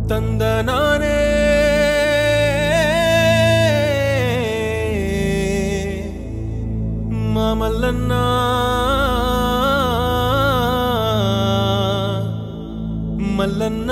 తందనానే మామల్లన్న మల్లన్న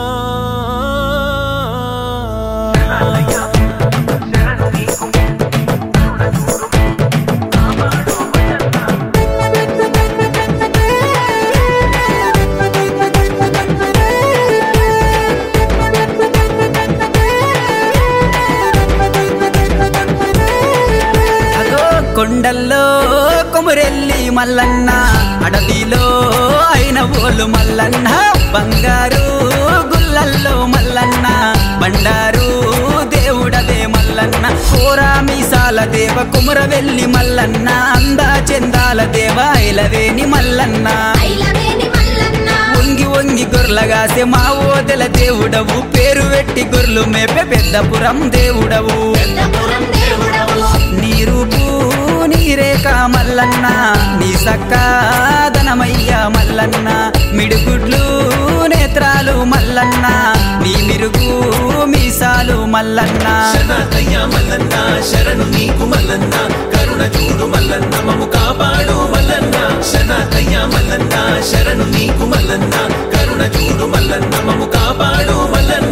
అగో కొండల్లో కొమురెల్లి మల్లన్న అడవిలో అయిన ఓలు మల్లన్న బంగారు గుల్లల్లో మల్లన్న బండారు దేవుడదే మల్లన్న కోరా మీసాల దేవ కుమరవెల్లి మల్లన్న అందా చెందాల దేవ ఐలవేని మల్లన్న ఐలవేని మల్లన్న వంగి వంగి గొర్లగాసే మా ఓదెల దేవుడవు పేరు పెట్టి గొర్రెలు మేపే పెద్దపురం దేవుడవు పెద్దపురం దేవుడవు నీ రూపు నీరేక మల్లన్న నీ సక్కాదనమయ్య మల్లన్న మిడుగుడ్లు నేత్రాలు మల్లన్న నీ మిరుగు మీసాలు మల్లన్న శరణయ్య మల్లన్న శరణు నీకు మల్లన్న కరుణ చూడు మల్లన్న మము కాపాడు మల్లన్న శరణయ్య మల్లన్న శరణు నీకు మల్లన్న కరుణ చూడు మల్లన్న మము కాపాడు మల్లన్న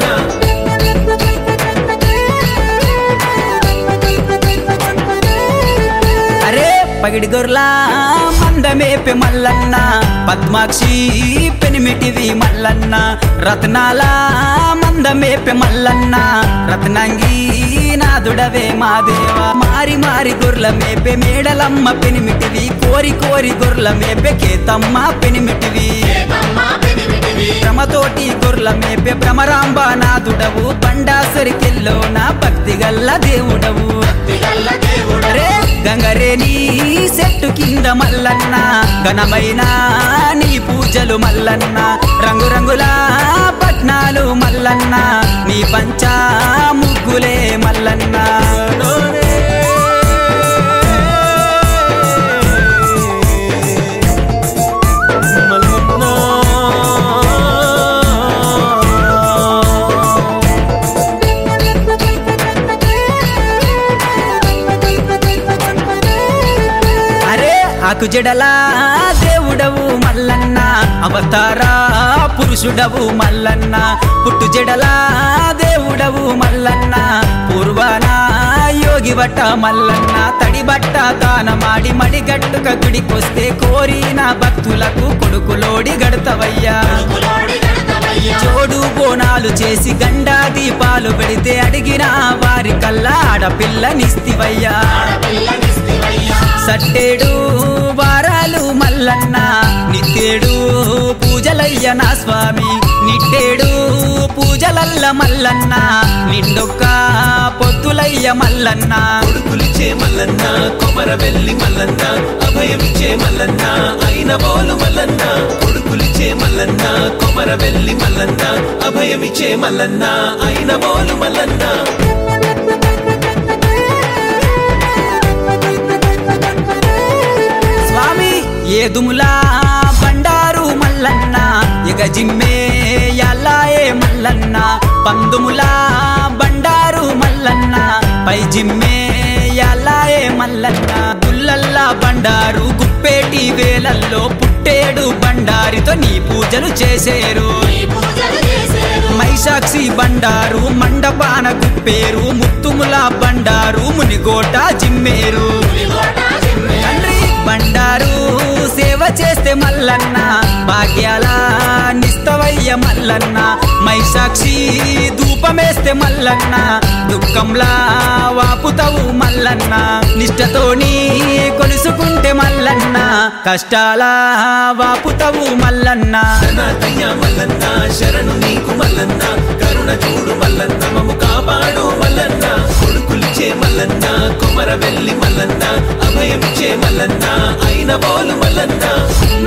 అరే పగిడి గొర్ల మందమేపే మల్లన్న పద్మాక్షి పెనిమిటివి మల్లన్న రత్నాల మందమేపే మల్లన్న రత్నంగి నాదుడవే మా దేవ మారి మారి గొర్ల మేపే మేడలమ్మ పెనిమిటివి కోరి కోరి గొర్ల మేపే కేతమ్మ పెనిమిటివి ఏతమ్మ పెనిమిటివి భ్రమతోటి గొర్ల మేపే భ్రమరాంబ నాదుడవు బండాసరికెల్లో నా భక్తి గల్ల దేవుడవు దిగల్ల దేవుడు అరే గంగరేని చెట్టు కింద మల్లన్న ఘనమైన నీ పూజలు మల్లన్న రంగురంగుల పట్నాలు మల్లన్న నీ పంచా ముగ్గులే మల్లన్న అరే ఆకు జడలా దేవుడవు మల్లన్న అవతారా పురుషుడవు మల్లన్న పుట్టు జడలా దేవుడవు మల్లన్న పూర్వాన యోగి బట్ట మల్లన్న తడి బట్ట తానమాడి మడిగట్టుక గుడికొస్తే కోరిన భక్తులకు కొడుకులోడి గడతవయ్యా కులోడి గడతవయ్యా జోడు బోనాలు చేసి గండా దీపాలు పెడితే అడిగిన వారి కల్లా ఆడపిల్లనిస్తివయ్యా ఆడపిల్లనిస్తివయ్యా సట్టేడు వారాలు మల్లన్న నిత్తేడు పూజలయ్య నా స్వామి నిట్టేడు పూజలల్ల మల్లన్న నిండొక్క పొత్తులయ్య మల్లన్న కొడుకులిచ్చే మల్లన్న కొమర వెళ్ళి మల్లన్న అభయమిచ్చే మల్లన్న అయిన బోలు మల్లన్న కొడుకులిచ్చే మల్లన్న కొమర వెళ్ళి మల్లన్న అభయమిచ్చే మల్లన్న అయిన బోలు మల్లన్న స్వామి ఏదుములా బండారు మల్లన్న ఇక జిమ్మే ఎల్లాయే మల్లన్న పందుములా బండారు మల్లన్న పై జిమ్మే ఎల్లాయే మల్లన్న గుల్లల్లా బండారు గుప్పేటి వేలల్లో పుట్టేడు బండారితో నీ పూజలు చేసేరు ఈ పూజలు చేసేరు మైసాక్షి బండారు మండపాన గుప్పేరు ముత్తుముల బండారు మునిగోట జిమ్మేరు పులిగోట జిమ్మె తండ్రి బండారు సేవ చేస్తే మల్లన్న భాగ్యాల నిస్తవయ్య మల్లన్న మైసాక్షి ధూపమేస్తే మల్లన్న దుఃఖంలా వాపుతవు మల్లన్న నిష్టతోని కొలుసుకుంటే మల్లన్న కష్టాల వాపుతవు మల్లన్న శరణయ్య మల్లన్న శరణు నీకు మల్లన్న కరుణ చూడు మల్లన్న మము కాపాడు మల్లన్న కొడుకులిచ్చే మల్లన్న కొమర వెళ్ళి మల్లన్న అభయమిచ్చే మల్లన్న అయిన బోలు మల్లన్న